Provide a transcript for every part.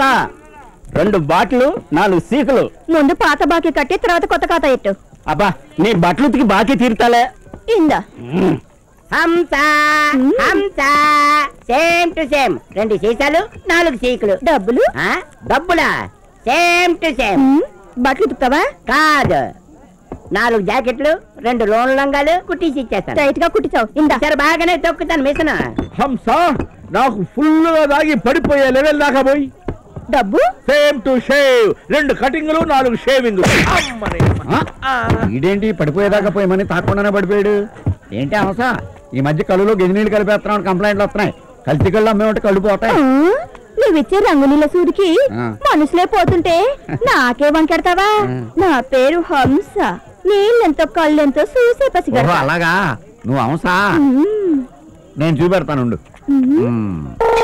హంస రెండు బాటిల్ నాలుగు సీకులు ముందు పాత బాకీ కట్టి తర్వాత కొత్త ఖాతా ఎట్టు అబ్బా నీ బట్టలు ఉతికి బాకీ తీరుతాలే ఇందా హంస హంస సేమ్ టు సేమ్ రెండు సీసాలు నాలుగు సీకులు డబ్బులు ఆ? డబ్బులా సేమ్ టు సేమ్ ఉమ్, బట్టలు ఉతుకుతావా కాదు నాలుగు జాకెట్లు రెండు లోన్ లంగాలు కుట్టించి ఇచ్చేస్తాను టైట్ గా కుట్టించావు ఇందా సరే బాగానే తొక్కుతాను మిషన్ హంస నాకు ఫుల్ గా దాగి పడిపోయే లెవెల్ దాకా పోయి డబ్బు సేమ్ టు షేవ్ రెండు కటింగ్లు నాలుగు షేవింగ్ ఇదేంటి పడిపోయేదాకా పోయమని తాకుండానే పడిపోయాడు ఏంటి హంస ఈ మధ్య కళ్ళులో గెజినీళ్ళు కలిపేస్తున్నాడు కంప్లైంట్లు వస్తున్నాయి కల్తీ కళ్ళు అమ్మేమంటే కళ్ళు ఆ, పోతాయి నువ్విచ్చే రంగునీళ్ళ సూదికి ఆ. మనసులే పోతుంటే నాకే వంకెడతావా ఆ. నా పేరు హంస నీళ్ళెంతో కళ్ళెంతో చూసే ఓహో పసిగడతా అలాగా నువ్వు హంస ఉమ్, నేను చూపెడతానుండు ఉమ్. మ్మ్.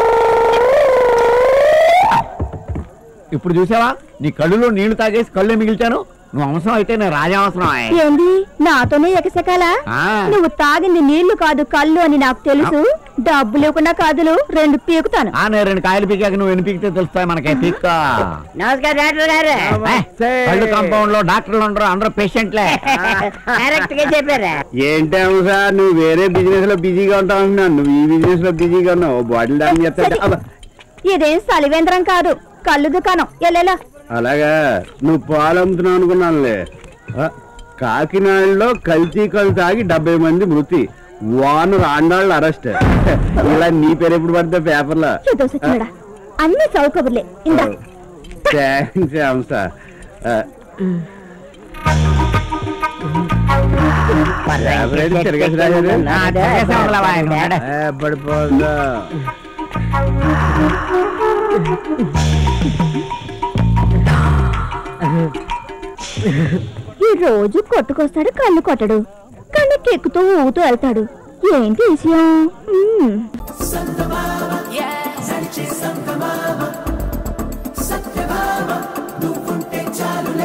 ఇప్పుడు చూసావా నీ కళ్ళులో నీళ్లు తాగేసి కళ్ళే మిగిల్చాను నువ్వు అవసరం అయితే నేను రాజావసరం ఏంది నాతోనే ఎగసకాలా ఆ. నువ్వు తాగింది నీళ్లు కాదు కళ్ళు అని నాకు తెలుసు డబ్బు లేకుండా కాదులు రెండు పీకుతాను ఆ నేను రెండు కాయలు పీకాక నువ్వు ఎన్ని పీకితే తెలుస్తాయి మనకి పీక్క నమస్కారం డాక్టర్ గారు కళ్ళు కాంపౌండ్ లో డాక్టర్లు ఉండరు అందరూ పేషెంట్లే కరెక్ట్ గా చెప్పారా ఏంటి సార్ నువ్వు వేరే బిజినెస్ లో బిజీగా ఉంటావు అంటున్నాను నువ్వు ఈ బిజినెస్ లో బిజీగా ఉన్నావు బాటిల్ డాన్ చెప్తా ఇదేం సలివేంద్రం కాదు కళ్ళు దుకాణం ఎల్లెలా అలాగా నువ్వు పాలు అమ్ముతున్నావు అనుకున్నానులే ఆ, కాకినాడలో కల్తీ కళ్ళు తాగి డెబ్బై మంది మృతి వానర్ ఆండాళ్ళు అరెస్ట్ ఇలా నీ పేరు ఎప్పుడు పడితే పేపర్లో ఏదో సచ్చినడా అన్ని చౌకబుర్లే ఇందా థ్యాంక్స్ హంస ఆ, పేపర్ అయితే తిరగేసి రాశారు? ఆ, తిరగేసాం వాళ్ళ ఆయన, ఉన్నాడు. ఏ, పడిపోదా ఈ రోజు కొట్టుకొస్తాడు కళ్ళు కొట్టడు కళ్ళకి ఎక్కుతూ ఊగుతూ వెళ్తాడు ఏంటి విషయం మ్మ్. సత్యభామ నువ్వుంటే చాలు